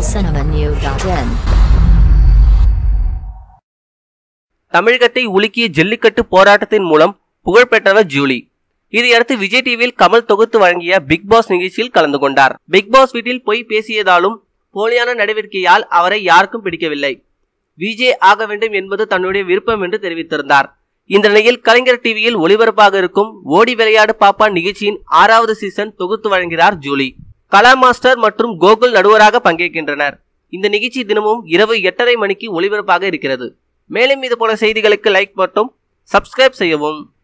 tamilcinemanew.in தமிழகத்தை உலுக்கிய ஜல்லிக்கட்டு போராட்டத்தின் மூலம் புகழ்பெற்றவர் ஜூலி இதையடுத்து விஜய் டிவியில் கமல் தொகுத்து வழங்கிய பிக் பாஸ் நிகழ்ச்சியில் கலந்து கொண்டார் பிக் பாஸ் வீட்டில் பொய் பேசியதாலும் போலியான நடவடிக்கையால் அவரை யாருக்கும் பிடிக்கவில்லை விஜே ஆக வேண்டும் என்பது தன்னுடைய விருப்பம் என்று தெரிவித்திருந்தார் இந்த நிலையில் கலைஞர் டிவியில் ஒளிபரப்பாக இருக்கும் ஓடி விளையாடு பாப்பா நிகழ்ச்சியின் ஆறாவது சீசன் தொகுத்து வழங்குகிறார் ஜூலி கலா மாஸ்டர் மற்றும் கோகுல் நடுவராக பங்கேற்கின்றனர் இந்த நிகழ்ச்சி தினமும் இரவு எட்டரை மணிக்கு ஒளிபரப்பாக இருக்கிறது மேலும் இது போல செய்திகளுக்கு லைக் மற்றும் சப்ஸ்கிரைப் செய்யவும்